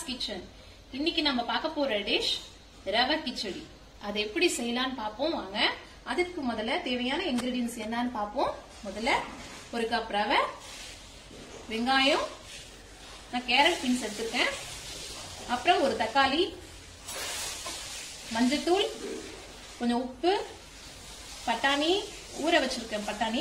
kitchen இன்னைக்கு நம்ம பார்க்க போற டிஷ் ரவை கிச்சடி அது எப்படி செய்யலாம்னு பார்ப்போம் வாங்க அதுக்கு முதல்ல தேவையான இன்கிரீடியன்ஸ் என்னன்னு பார்ப்போம் முதல்ல ஒரு கப் ரவை வெங்காயம் நான் கேரட் பீன்ஸ் எடுத்திருக்கேன் அப்புறம் ஒரு தக்காளி மஞ்சத்தூள் கொஞ்சம் உப்பு பட்டாணி ஊற வச்சிருக்கேன் பட்டாணி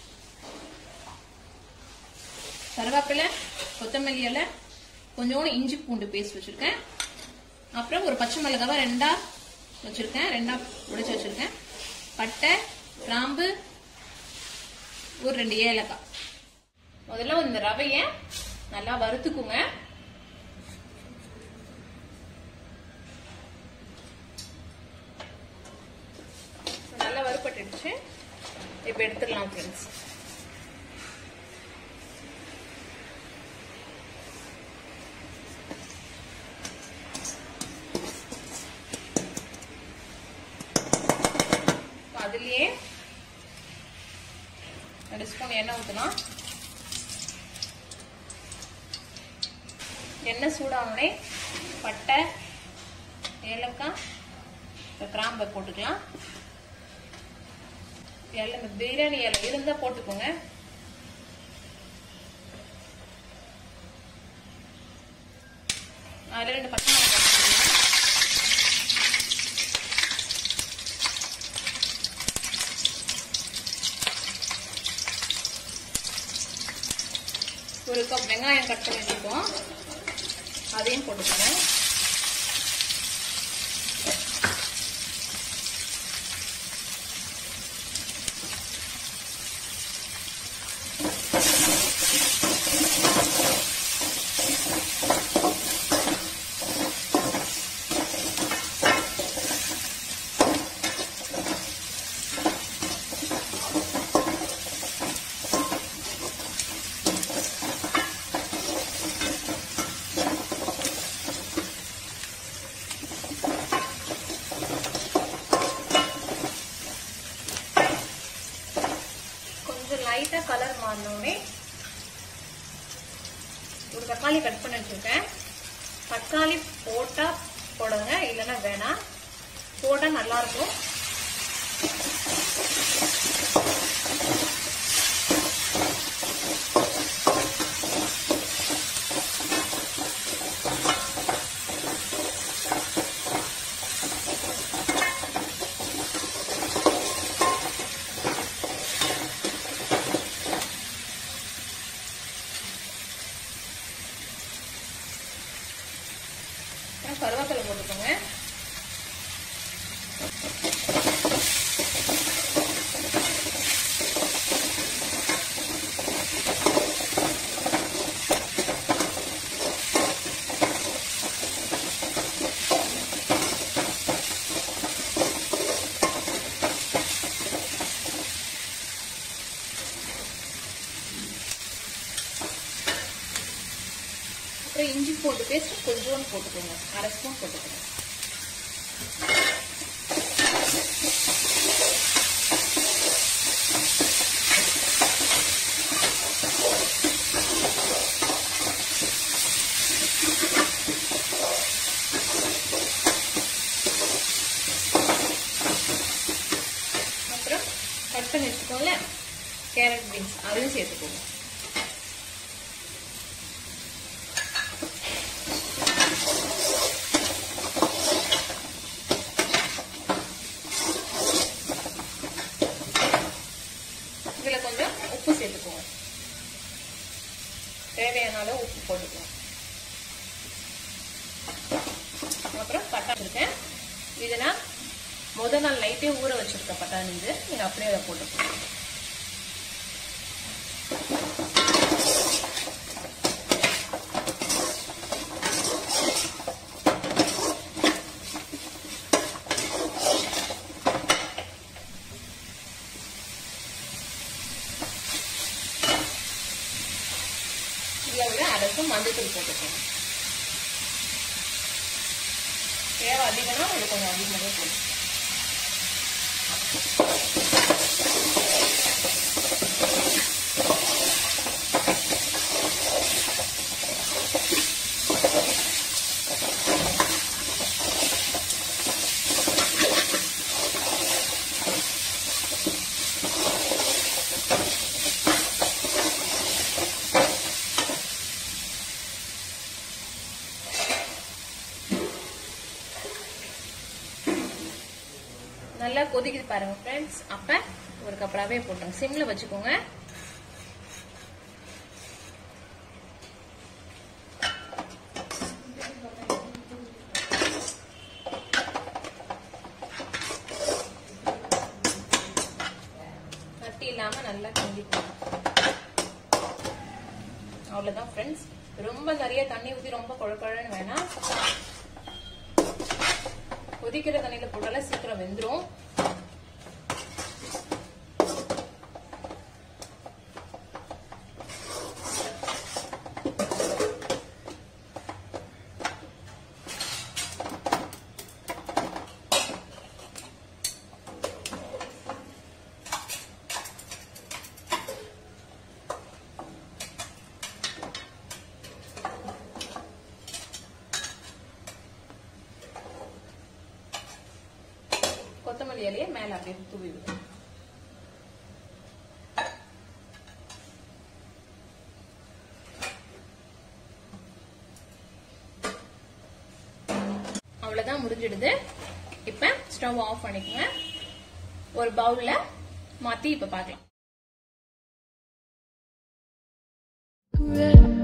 கருவேப்பிலை கொத்தமல்லி இலை கொஞ்சோண்டு இஞ்சி பூண்டு பேஸ்ட் வச்சிருக்கேன் அப்புறம் ஒரு பச்சை மிளகாவை ரெண்டா வச்சிருக்கேன் ரெண்டா உடைச்சு வச்சிருக்கேன் பட்டை கிராம்பு ஒரு ரெண்டு ஏலக்காய் முதல்ல இந்த ரவைய நல்லா வறுத்துக்குங்க நல்லா வறுப்பட்டுடுச்சு இப்ப எடுத்துடலாம் ஃப்ரெண்ட்ஸ் அதுலயே ரெண்டு ஸ்பூன் எண்ணெய் ஊற்றலாம் எண்ணெய் சூடானே பட்டை ஏலக்காய் கிராம்பை போட்டுக்கலாம் இலை பிரியாணி இலை இருந்தா போட்டுக்கோங்க அதுல ரெண்டு பச்சை மிளகாய் போட்டுக்கலாம் ஒரு கப் வெங்காயம் கட் பண்ணி வச்சுக்கோம் அதையும் போட்டுக்கிறேன் கொஞ்சம் லைட்டா கலர் மாறினோடனே ஒரு தக்காளி கட் பண்ணி வச்சிருக்கேன் தக்காளி போட்டா போடுங்க இல்லைன்னா வேணாம் போட்டா நல்லா இருக்கும் அப்புறம் கருவேப்பிலை போட்டுக்கோங்க அப்புறம் இஞ்சி பூண்டு பேஸ்ட் கொஞ்சோண்டு போட்டுக்கோங்க அரை ஸ்பூன் போட்டுக்கோங்க அப்புறம் கட் பண்ணி வச்சுக்கோங்கள கேரட் பீன்ஸ் அதையும் சேர்த்துக்கோங்க இதுல கொஞ்சம் உப்பு சேர்த்துக்குவோம் தேவையான அளவு உப்பு போட்டுக்குவோம் அப்புறம் பட்டாணி இருக்கேன் இது நான் முத நாள் நைட்டே ஊற வச்சிருக்க பட்டாணி இது நீங்க அப்படியே அதை போட்டுக்கோங்க இதில் விட அரைக்கும் மஞ்சத்தூள் போட்டுக்கணும் தேவை அதிகம்னா இது கொஞ்சம் அதிகமாகவே போடும் நல்லா கொதிக்குது பாருங்க ஃப்ரெண்ட்ஸ் அப்ப ஒரு கப் ரவையை போட்டுருங்க சிம்ல வச்சுக்கோங்க கட்டி இல்லாம நல்லா கிண்டி அவ்வளவுதான் ஃப்ரெண்ட்ஸ் ரொம்ப நிறைய தண்ணி ஊத்தி ரொம்ப குழப்பழன்னு வேணாம் கொதிக்கிற தண்ணியில போட்டால சீக்கிரம் வெந்துரும் கொத்தமல்லி இலையை மேல அப்படியே தூவி விடுங்க அவ்வளவுதான் முடிஞ்சிடுது இப்ப ஸ்டவ் ஆஃப் பண்ணிக்கோங்க ஒரு பவுல்ல மாத்தி இப்ப பார்க்கலாம் Red